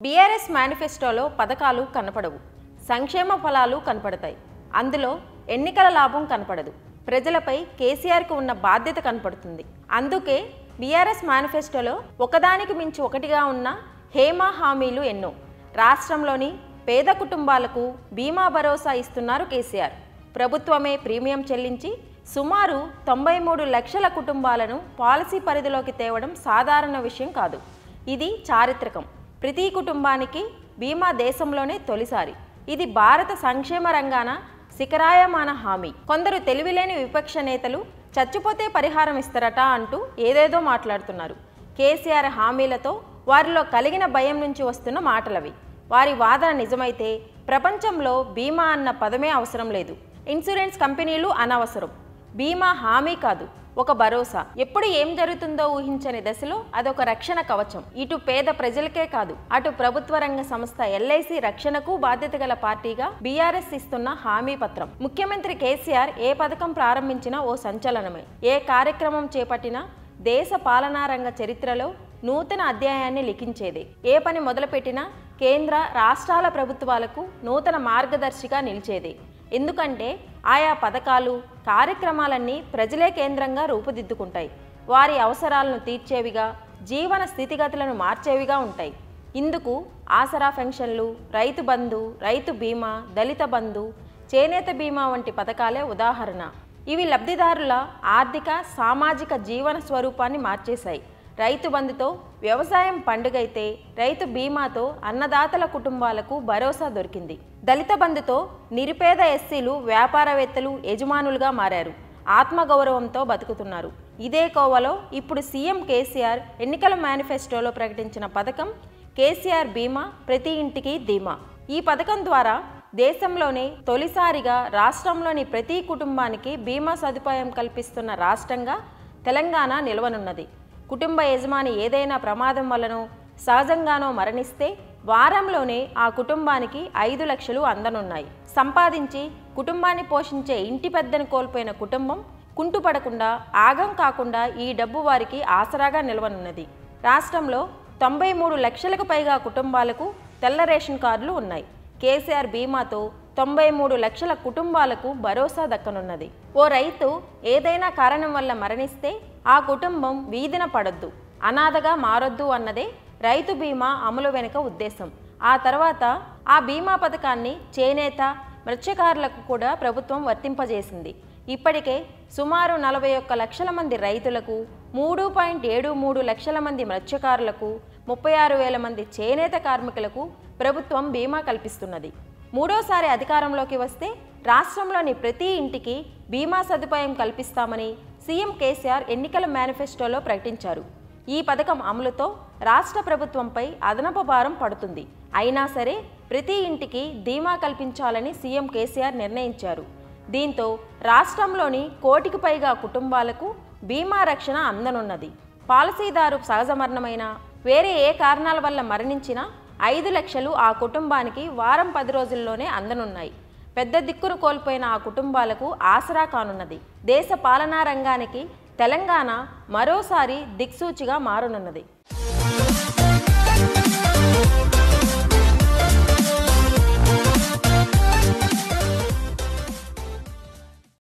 BRS మేనిఫెస్టోలో పథకాలు కనపడవు సంక్షేమ ఫలాలు కనపడతాయి అందులో ఎన్నికల లాభం కనపడదు ప్రజలపై కేసీఆర్కు ఉన్న బాధ్యత కనపడుతుంది అందుకే బీఆర్ఎస్ మేనిఫెస్టోలో ఒకదానికి మించి ఒకటిగా ఉన్న హేమా హామీలు ఎన్నో రాష్ట్రంలోని పేద కుటుంబాలకు బీమా భరోసా ఇస్తున్నారు కేసీఆర్ ప్రభుత్వమే ప్రీమియం చెల్లించి సుమారు తొంభై మూడు లక్షల కుటుంబాలను పాలసీ పరిధిలోకి తేవడం సాధారణ విషయం కాదు ఇది చారిత్రకం ప్రతి కుటుంబానికి బీమా దేశంలోనే తొలిసారి ఇది భారత సంక్షేమ రంగాన శిఖరాయమాన హామీ కొందరు తెలివిలేని విపక్ష నేతలు చచ్చిపోతే పరిహారం ఇస్తారట అంటూ ఏదేదో మాట్లాడుతున్నారు కేసీఆర్ హామీలతో వారిలో కలిగిన భయం నుంచి వస్తున్న మాటలవి వారి వాదన నిజమైతే ప్రపంచంలో బీమా అన్న పదమే అవసరం లేదు ఇన్సూరెన్స్ కంపెనీలు అనవసరం బీమా హామీ కాదు ఒక భరోసా ఎప్పుడు ఏం జరుగుతుందో ఊహించని దశలో అదొక రక్షణ కవచం ఇటు పేద ప్రజలకే కాదు అటు ప్రభుత్వ రంగ సంస్థ ఎల్ఐసి రక్షణకు బాధ్యత గల పార్టీగా బీఆర్ఎస్ ఇస్తున్న హామీ పత్రం ముఖ్యమంత్రి కేసీఆర్ ఏ పథకం ప్రారంభించినా ఓ సంచలనమే ఏ కార్యక్రమం చేపట్టినా దేశ పాలనా రంగ చరిత్రలో నూతన అధ్యాయాన్ని లిఖించేదే ఏ పని మొదలుపెట్టినా కేంద్ర రాష్ట్రాల ప్రభుత్వాలకు నూతన మార్గదర్శిగా నిలిచేదే ఎందుకంటే ఆయా పథకాలు కార్యక్రమాలన్నీ ప్రజలే కేంద్రంగా రూపుదిద్దుకుంటాయి వారి అవసరాలను తీర్చేవిగా జీవన స్థితిగతులను మార్చేవిగా ఉంటాయి ఇందుకు ఆసరా పెన్షన్లు రైతు బంధు రైతు బీమా దళిత బంధు చేనేత బీమా వంటి పథకాలే ఉదాహరణ ఇవి లబ్ధిదారుల ఆర్థిక సామాజిక జీవన స్వరూపాన్ని మార్చేశాయి రైతు బంధుతో వ్యవసాయం పండుగైతే రైతు బీమాతో అన్నదాతల కుటుంబాలకు భరోసా దొరికింది దళిత బంధుతో నిరుపేద ఎస్సీలు వ్యాపారవేత్తలు యజమానులుగా మారారు ఆత్మగౌరవంతో బతుకుతున్నారు ఇదే కోవలో ఇప్పుడు సీఎం కేసీఆర్ ఎన్నికల మేనిఫెస్టోలో ప్రకటించిన పథకం కేసీఆర్ బీమా ప్రతి ఇంటికి ధీమా ఈ పథకం ద్వారా దేశంలోనే తొలిసారిగా రాష్ట్రంలోని ప్రతి కుటుంబానికి బీమా సదుపాయం కల్పిస్తున్న రాష్ట్రంగా తెలంగాణ నిలవనున్నది కుటుంబ యజమాని ఏదైనా ప్రమాదం వలనో సహజంగానో మరణిస్తే వారంలోనే ఆ కుటుంబానికి ఐదు లక్షలు అందనున్నాయి సంపాదించి కుటుంబాన్ని పోషించే ఇంటి పెద్దను కోల్పోయిన కుటుంబం కుంటుపడకుండా ఆగం కాకుండా ఈ డబ్బు వారికి ఆసరాగా నిలవనున్నది రాష్ట్రంలో తొంభై మూడు లక్షలకు పైగా కుటుంబాలకు తెల్ల రేషన్ కార్డులు ఉన్నాయి కేసీఆర్ బీమాతో తొంభై మూడు లక్షల కుటుంబాలకు భరోసా దక్కనున్నది ఓ రైతు ఏదైనా కారణం వల్ల మరణిస్తే ఆ కుటుంబం వీధిన పడొద్దు అనాథగా మారొద్దు అన్నదే రైతు బీమా అమలు వెనుక ఉద్దేశం ఆ తర్వాత ఆ బీమా పథకాన్ని చేనేత మత్స్యకారులకు కూడా ప్రభుత్వం వర్తింపజేసింది ఇప్పటికే సుమారు నలభై ఒక్క లక్షల మంది రైతులకు మూడు పాయింట్ ఏడు మూడు లక్షల మంది మత్స్యకారులకు ముప్పై ఆరు వేల మంది చేనేత కార్మికులకు ప్రభుత్వం బీమా కల్పిస్తున్నది మూడోసారి అధికారంలోకి వస్తే రాష్ట్రంలోని ప్రతి ఇంటికి బీమా సదుపాయం కల్పిస్తామని సీఎం కేసీఆర్ ఎన్నికల మేనిఫెస్టోలో ప్రకటించారు ఈ పథకం అమలుతో రాష్ట్ర ప్రభుత్వంపై అదనపు భారం పడుతుంది అయినా సరే ప్రతి ఇంటికి ధీమా కల్పించాలని సీఎం కేసీఆర్ నిర్ణయించారు దీంతో రాష్ట్రంలోని కోటికి పైగా కుటుంబాలకు బీమా రక్షణ అందనున్నది పాలసీదారు సహజ మరణమైన వేరే ఏ కారణాల వల్ల మరణించినా ఐదు లక్షలు ఆ కుటుంబానికి వారం పది రోజుల్లోనే అందనున్నాయి పెద్ద దిక్కును కోల్పోయిన ఆ కుటుంబాలకు ఆసరా కానున్నది దేశ పాలనా రంగానికి తెలంగాణ మరోసారి దిక్సూచిగా మారనున్నది